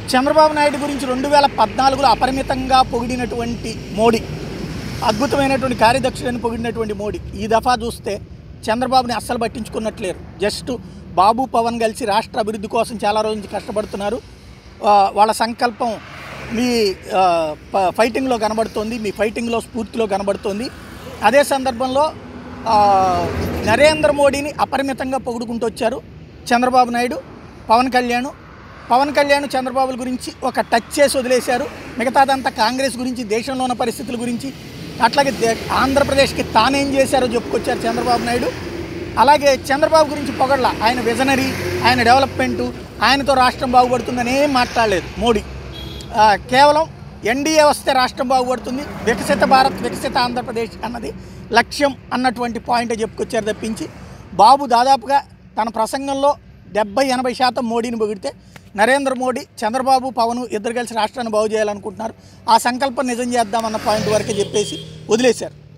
చంద్రబాబు నాయుడు గురించి రెండు వేల పద్నాలుగులో అపరిమితంగా పొగిడినటువంటి మోడీ అద్భుతమైనటువంటి కార్యదక్షుడని పొగిడినటువంటి మోడీ ఈ దఫా చూస్తే చంద్రబాబుని అస్సలు పట్టించుకున్నట్లేరు జస్ట్ బాబు పవన్ కలిసి రాష్ట్ర అభివృద్ధి కోసం చాలా రోజు నుంచి కష్టపడుతున్నారు ఆ, వాళ్ళ సంకల్పం మీ ఆ, ప- ఫైటింగ్లో కనబడుతోంది మీ ఫైటింగ్లో స్ఫూర్తిలో కనబడుతోంది అదే సందర్భంలో ఆ, నరేంద్ర మోడీని అపరిమితంగా పొగుడుకుంటూ వచ్చారు చంద్రబాబు నాయుడు పవన్ కళ్యాణ్ పవన్ కళ్యాణ్ చంద్రబాబు గురించి ఒక టచ్ చేసి వదిలేశారు మిగతాదంతా కాంగ్రెస్ గురించి దేశంలో ఉన్న పరిస్థితుల గురించి అట్లాగే దే- ఆంధ్రప్రదేశ్కి తానేం చేశారో చెప్పుకొచ్చారు చంద్రబాబు నాయుడు అలాగే చంద్రబాబు గురించి పొగడ్ల ఆయన విజనరీ ఆయన డెవలప్మెంటు ఆయనతో రాష్ట్రం బాగుపడుతుందని ఏం మాట్లాడలేదు మోడీ ఆ, కేవలం ఎన్డీఏ వస్తే రాష్ట్రం బాగుపడుతుంది వికసిత భారత్ వికసిత ఆంధ్రప్రదేశ్ అన్నది లక్ష్యం అన్నటువంటి పాయింట్ చెప్పుకొచ్చారు తప్పించి బాబు దాదాపుగా తన ప్రసంగంలో డెబ్బై ఎనభై శాతం మోడీని పొగిడితే నరేంద్ర మోడీ చంద్రబాబు పవన్ ఇద్దరు కలిసి రాష్ట్రాన్ని బాగు చేయాలనుకుంటున్నారు ఆ సంకల్పం నిజం చేద్దామన్న పాయింట్ వరకే చెప్పేసి వదిలేశారు